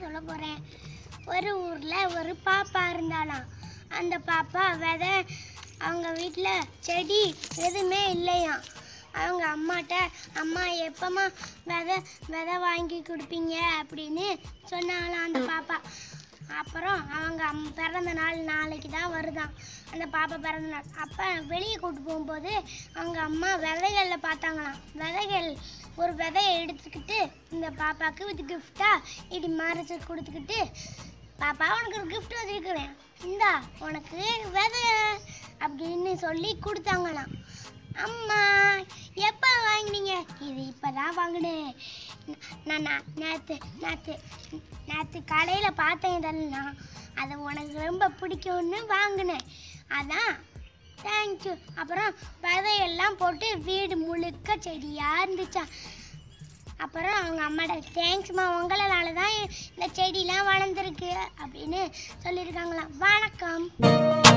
சொல்ல போகிறேன் ஒரு ஊரில் ஒரு பாப்பா இருந்தாலாம் அந்த பாப்பா விதை அவங்க வீட்டில் செடி எதுவுமே இல்லையாம் அவங்க அம்மாட்ட அம்மா எப்பமா விதை விதை வாங்கி கொடுப்பீங்க அப்படின்னு சொன்னாங்களாம் அந்த பாப்பா அப்புறம் அவங்க அம் பிறந்த நாள் நாளைக்கு தான் வருதாம் அந்த பாப்பா பிறந்த நாள் அப்போ வெளியே கூட்டு போகும்போது அவங்க அம்மா விதைகளில் பார்த்தாங்களாம் விதைகள் ஒரு விதையை எடுத்துக்கிட்டு இந்த பாப்பாவுக்கு வித் கிஃப்டாக இப்படி மறைச்சு கொடுத்துக்கிட்டு பாப்பா உனக்கு ஒரு கிஃப்ட் வச்சிருக்கிறேன் இந்தா உனக்கு விதை அப்படின்னு சொல்லி கொடுத்தாங்களாம் அம்மா எப்போ வாங்கினீங்க இது இப்போதான் வாங்கினேன் நான் நான் நேற்று நேற்று நேற்று கடையில் பார்த்தேன் இதெல்லாம் அது உனக்கு ரொம்ப பிடிக்கும்னு வாங்கினேன் அதான் தேங்க்யூ அப்புறம் விதையெல்லாம் போட்டு வீடு முழுக்க செடியாக இருந்துச்சா அப்புறம் அவங்க அம்மாட்ட தேங்க்ஸ்மா உங்களால தான் இந்த செடிலாம் வளர்ந்துருக்கு அப்படின்னு சொல்லியிருக்காங்களாம் வணக்கம்